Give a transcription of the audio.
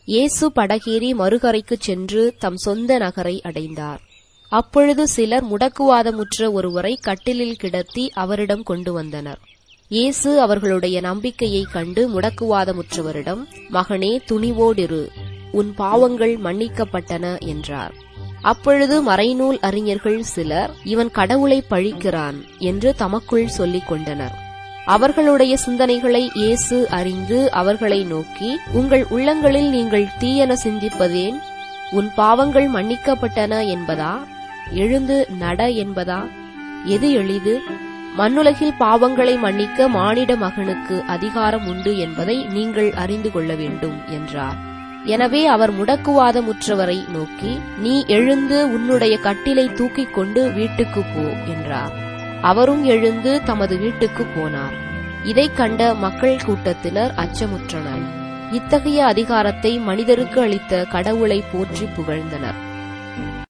இயேசு படகேறி மறுகரைக்குச் சென்று தம் சொந்த நகரை அடைந்தார் அப்பொழுது சிலர் முடக்குவாதமுற்ற ஒருவரை கட்டிலில் கிடத்தி அவரிடம் கொண்டு வந்தனர் இயேசு அவர்களுடைய நம்பிக்கையைக் கண்டு முடக்குவாதமுற்றவரிடம் மகனே துணிவோடிரு உன் பாவங்கள் மன்னிக்கப்பட்டன என்றார் அப்பொழுது மறைநூல் அறிஞர்கள் சிலர் இவன் கடவுளை பழிக்கிறான் என்று தமக்குள் சொல்லிக் கொண்டனர் அவர்களுடைய சிந்தனைகளை இயேசு அறிந்து அவர்களை நோக்கி உங்கள் உள்ளங்களில் நீங்கள் தீயன சிந்திப்பதேன் உன் பாவங்கள் மன்னிக்கப்பட்டன என்பதா எழுந்து நட என்பதா எது எளிது மண்ணுலகில் பாவங்களை மன்னிக்க மானிட மகனுக்கு அதிகாரம் உண்டு என்பதை நீங்கள் அறிந்து கொள்ள வேண்டும் என்றார் எனவே அவர் முடக்குவாதமுற்றவரை நோக்கி நீ எழுந்து உன்னுடைய கட்டிலை தூக்கிக் கொண்டு வீட்டுக்குப் போ என்றார் அவரும் எழுந்து தமது வீட்டுக்குப் போனார் இதைக் கண்ட மக்கள் கூட்டத்தினர் அச்சமுற்றனர் இத்தகைய அதிகாரத்தை மனிதருக்கு அளித்த கடவுளை போற்றி புகழ்ந்தனர்